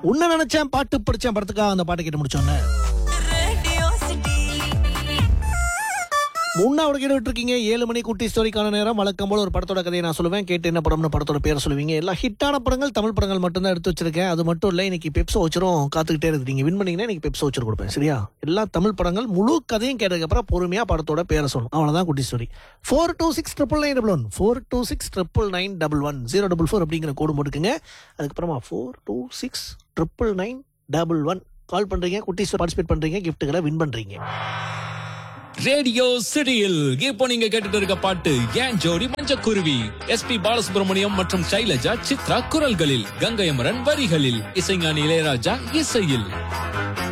உன்ன நினைச்சேன் பாட்டு படிச்சேன் படத்துக்காக அந்த பாட்டு கேட்டு முடிச்சோன்னே Radio City. முன்னாவோட கேட்டு இருக்கீங்க ஏழு மணி குட்டி ஸ்டோரிக்கான நேரம் வழக்கம் போல ஒரு படத்தோட கதையை நான் சொல்லுவேன் கேட்டு என்ன படம்னு படத்தோட பேர் சொல்லுவீங்க எல்லாம் ஹிட்டான படங்கள் தமிழ் படங்கள் மட்டும் தான் எடுத்து வச்சிருக்கேன் அது மட்டும் இல்லை இன்னைக்கு பெப்சோ வச்சிரும் காத்துக்கிட்டே இருக்கு நீங்க வின் பண்ணீங்கன்னா இன்னைக்கு பெப்சோ வச்சிரு கொடுப்பேன் சரியா எல்லா தமிழ் படங்கள் முழு கதையும் கேட்டதுக்கு அப்புறம் பொறுமையா படத்தோட பேரை சொல்லணும் அவ்வளவுதான் குட்டி story four two six triple nine double one four two six triple nine double one zero double four அப்படிங்கிற கோடு போட்டுக்குங்க அதுக்கப்புறமா four two six triple nine double one call பண்றீங்க குட்டிஸ் பார்ட்டிசிபேட் பண்றீங்க கிஃப்ட்டுகளை வின் பண்றீங்க ரேடியோ சிட்டியில் இப்போ நீங்க கேட்டுட்டு இருக்க பாட்டு ஏன் ஜோடி மஞ்சக்குருவி எஸ்பி பாலசுப்ரமணியம் மற்றும் சைலஜா சித்ரா குரல்களில் கங்கை அமரன் வரிகளில் இசைஞானி இளையராஜா இசையில்